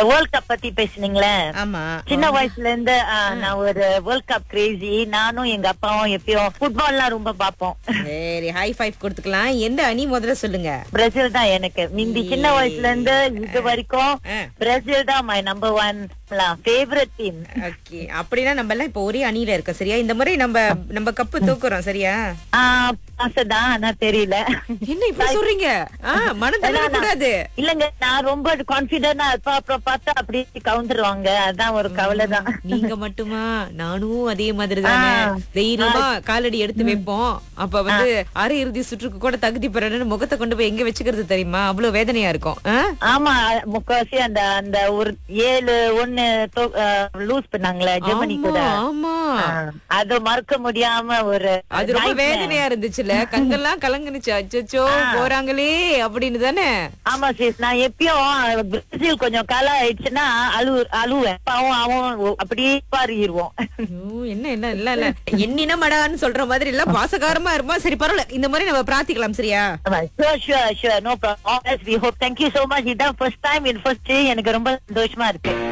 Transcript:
இந்த world cup பத்தி பேசுனீங்களே ஆமா சின்ன வயசுல இருந்து ஆ, நான் ஒரு வேர்ல்ட் கப் கிரேசி நானும் எங்க அப்பாவும் எப்பயும் ஃபுட்பால்லாம் ரொம்ப பாப்போம் சரி ஹை ஃபைவ் கொடுத்துக்கலாம் எந்த அணி முதல்ல சொல்லுங்க பிரேசில் தான் எனக்கு மிந்தி சின்ன வயசுல இருந்து இது வரைக்கும் ஆ. பிரேசில் தான் my number one favourite team okay அப்படின்னா நம்ம எல்லாம் இப்ப ஒரே அணியில இருக்கோம் சரியா இந்த முறை நம்ம நம்ம கப்பு தூக்குறோம் சரியா ஆசைதான் ஆனா தெரியல என்ன இப்படி சொல்றீங்க ஆ, மனம் தளர கூடாது இல்லங்க நான் ரொம்ப கான்பிடண்டா இருப்பா அப்புறம் பார்த்தா அப்படியே கவுந்துருவாங்க அதான் ஒரு கவலை தான் நீங்க மட்டுமா நானும் அதே மாதிரி தானே ஆ. தைரியமா காலடி எடுத்து வைப்போம் அப்ப வந்து அரை இறுதி சுற்றுக்கு கூட தகுதி பெறணும்னு முகத்தை கொண்டு போய் எங்க வச்சுக்கிறது தெரியுமா அவ்வளவு வேதனையா இருக்கும் ஆ? ஆமா முக்காவாசி அந்த அந்த ஒரு ஏழு ஒண்ணு லூஸ் பண்ணாங்களே ஜெர்மனி கூட ஆமா, ஆமா ஆ, அது மறக்க முடியாம ஒரு அது ரொம்ப nightmare. வேதனையா இருந்துச்சுல கங்கெல்லாம் கலங்குனுச்சு அச்சச்சோ போறாங்களே அப்படின்னு தானே ஆமா சிஸ் நான் எப்பயும் பிரேசில் கொஞ்சம் காலம் ஆயிடுச்சுன்னா அழு அழுவேன் பாவம் அவன் அப்படியே பாருகிருவோம் ஐயோ, என்ன என்ன இல்ல இல்ல என்னின மடான்னு சொல்ற மாதிரி இல்ல பாசகாரமா இருமா சரி பரவாயில்ல இந்த மாதிரி நம்ம பிரார்த்திக்கலாம் சரியா sure sure sure no problem we hope thank you so much இதான் ஃபர்ஸ்ட் டைம் இன் ஃபர்ஸ்ட் எனக்கு ரொம்ப சந்தோஷமா இருக்கு